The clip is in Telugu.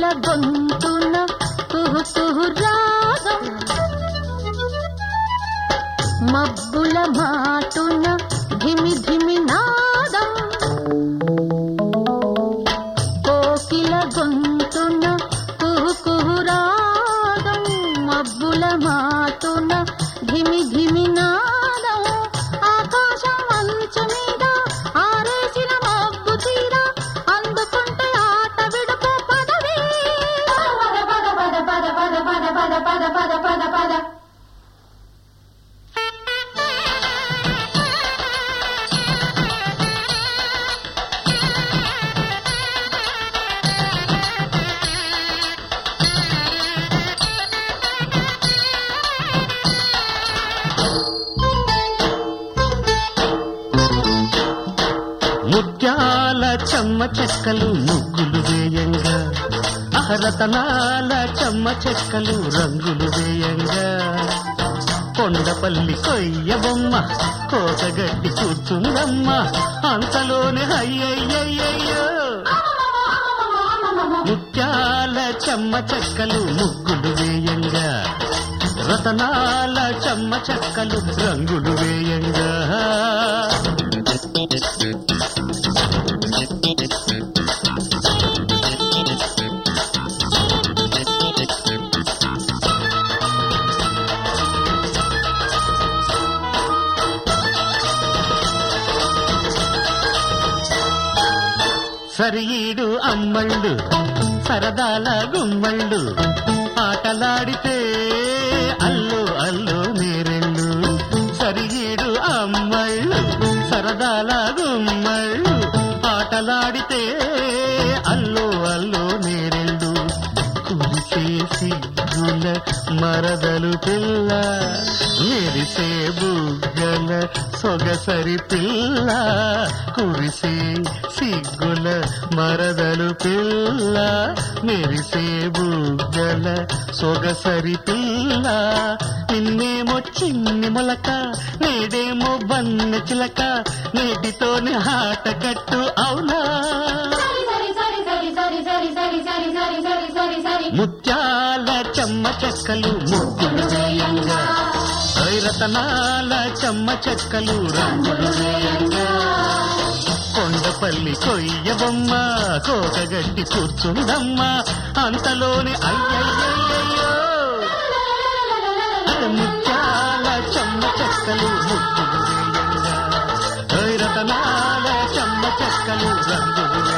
గొంతున కుహు కుహు రాగం మబ్బుల మాటున ధిమి ధిమి నాదం కోకిల గొంతున కుహు కుహు రాగం మబ్బుల మాటున ధిమి ధిమి నాదం ఆకాశం అంచు మీద ఆరేసిన మబ్బు చీర అందుకుంటే ఆట విడుపు పదవే పద పద పద పద పద పద పద పద పద పద పద ముత్యాల చెమ్మ చెక్కలు ముగ్గులు వేయంగా అహరతనాల చెమ్మ చెక్కలు రంగులు వేయంగా కొండపల్లి కొయ్య బొమ్మ కోకగట్టి కూర్చుందమ్మ అంతలోనే అయ్యయ్యయ్యో ముత్యాల చెమ్మ చెక్కలు ముగ్గులు వేయంగా రతనాల చెమ్మ చెక్కలు రంగులు వేయంగా సరిఈడు అమ్మళ్ళు సరదాల గుమ్మళ్ళు ఆటలాడితే అల్లు అల్లు నేరెళ్ళు సరిఈడు అమ్మళ్ళు సరదాల గుమ్మళ్ళు ఆటలాడితే అల్లు అల్లు నేరెళ్ళు కురిసే సిగ్గుల మరదలు పిల్ల మెరిసే బుగ్గల సొగసరి పిల్ల కురిసే సిగ్గుల మరదలు పిల్ల మెరిసే బుగ్గల సొగసరి పిల్ల నిన్నేమో చిన్ని మొలక నేడేమో బన్న చిలక నేటితోనే ఆట కట్టు అవునా సరి సరి సరి సరి సరి సరి సరి సరి సరి సరి సరి ముత్యాల చెమ్మ చెక్కలు ముగ్గులు వేయంగా రతనాల చెమ్మ చెక్కలు రంగులు వేయంగా కొండపల్లి కొయ్య బొమ్మ కోకగట్టి కూర్చుందమ్మ అంతలోని అయ్యయ్యయ్యో ముత్యాల చెమ్మ చెక్కలు ముగ్గులు వేయంగా రతనాల చెమ్మ చెక్కలు రంగులు వేయంగా